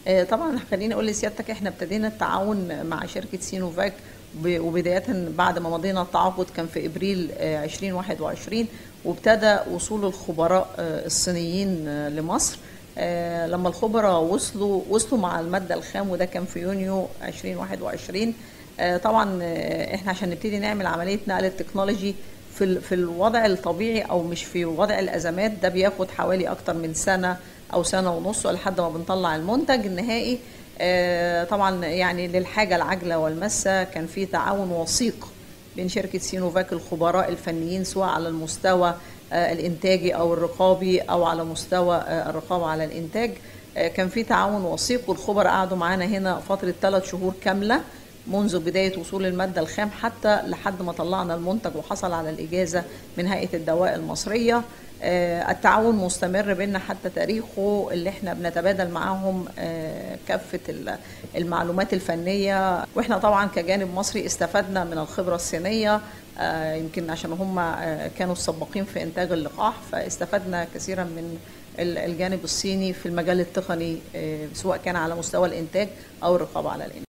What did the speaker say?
آه، طبعا خليني اقول لسيادتك احنا ابتدينا التعاون مع شركه سينوفاك ب- وبدايه بعد ما مضينا التعاقد كان في ابريل آه، 2021 وابتدى وصول الخبراء آه، الصينيين آه، لمصر آه، لما الخبراء وصلوا وصلوا مع الماده الخام وده كان في يونيو 2021 آه، طبعا آه، احنا عشان نبتدي نعمل عمليه نقل التكنولوجي في ال- في الوضع الطبيعي او مش في وضع الازمات ده بياخد حوالي اكتر من سنه او سنه ونص لحد ما بنطلع المنتج النهائي آه، طبعا يعني للحاجه العاجله والماسه كان في تعاون وثيق بين شركه سينوفاك الخبراء الفنيين سواء على المستوى آه، الانتاجي او الرقابي او على مستوى آه، الرقابه على الانتاج آه، كان في تعاون وثيق والخبراء قعدوا معانا هنا فتره ثلاث شهور كامله منذ بداية وصول المادة الخام حتى لحد ما طلعنا المنتج وحصل على الإجازة من هيئة الدواء المصرية آه، التعاون مستمر بينا حتى تاريخه اللي احنا بنتبادل معاهم آه، كافة ال- المعلومات الفنية واحنا طبعا كجانب مصري استفدنا من الخبرة الصينية آه، يمكن عشان هم آه، كانوا السباقين في إنتاج اللقاح فاستفدنا كثيرا من ال- الجانب الصيني في المجال التقني آه، سواء كان على مستوى الإنتاج أو الرقابة على الإنتاج